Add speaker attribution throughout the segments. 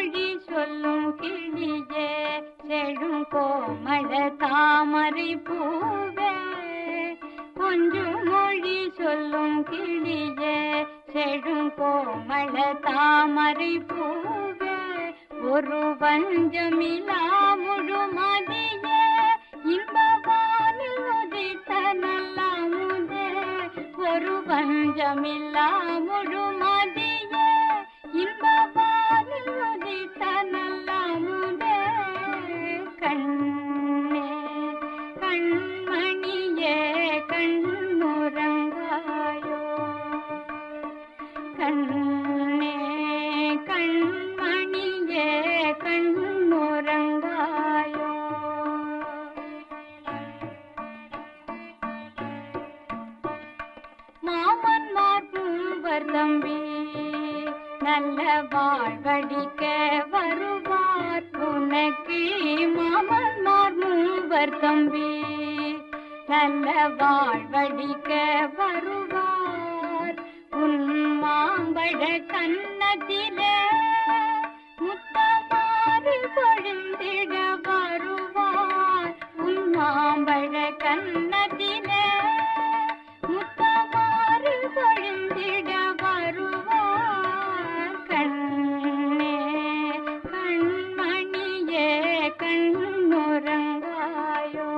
Speaker 1: மொழி சொல்லும் கிளியே செழும் கோமள தாமரை பூவே கொஞ்சம் மொழி சொல்லும் கிளியே செழும் கோமள தாமரை பூவே ஒரு வஞ்சமிலா முழுமதியே இன்பவானில் உதித்த நல்லாமுதே ஒரு வஞ்சமில்லா முழுமதியே இன்பவானில் உதித்த நல்லாமுதே கண்ணே கண்மணியே கண்ணுறங்காயோ கண்ணே கண்மணியே கண்ணுறங்காயோ மாமன் மார்பூவர் தம்பி நல்ல வாழ்வழிக்க வருவார் உனக்கு மாமன் மார்பூவர் தம்பி நல்ல வாழ்வழிக்க வருவார் உன் மாம்பழ கன்னத்திலே முத்தமாறு பொழுந்திட வருவார் உன் மாம்பழ கன்னத்திலே முத்தமாறு பொழுந்திட வருவார் கண்ணே கண்மணியே கண்ணுறங்காயோ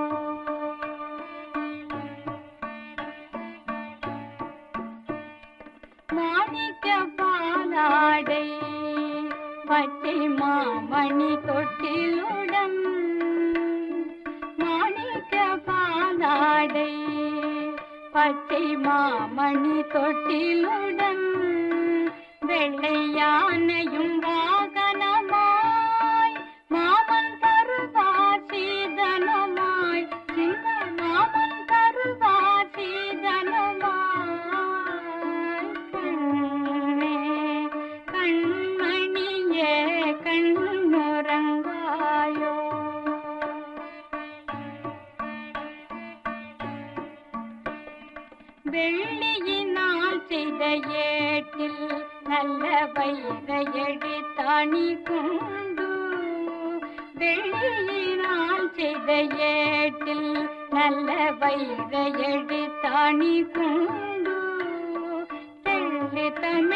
Speaker 1: மாணிக்க பாலாடை பச்சை மாமணி தொட்டிலுடன் மாணிக்க பாலாடை பச்சை மாமணி தொட்டிலுடன் வெள்ளை யானையும் வாகனமாய் மாமன் தருவார் சீதனமாய் சின்ன மாமன் தருவார் சீதனமாய் கண்ணே கண்மணியே கண்ணுறங்காயோ வெள்ளியினால் செய்த ஏட்டில் நல்ல வைரையடி தாணி கொண்டு வெள்ளியினால் செய்த ஏட்டில் நல்ல வைரையடி தாணி கொண்டு தெள்ளி தன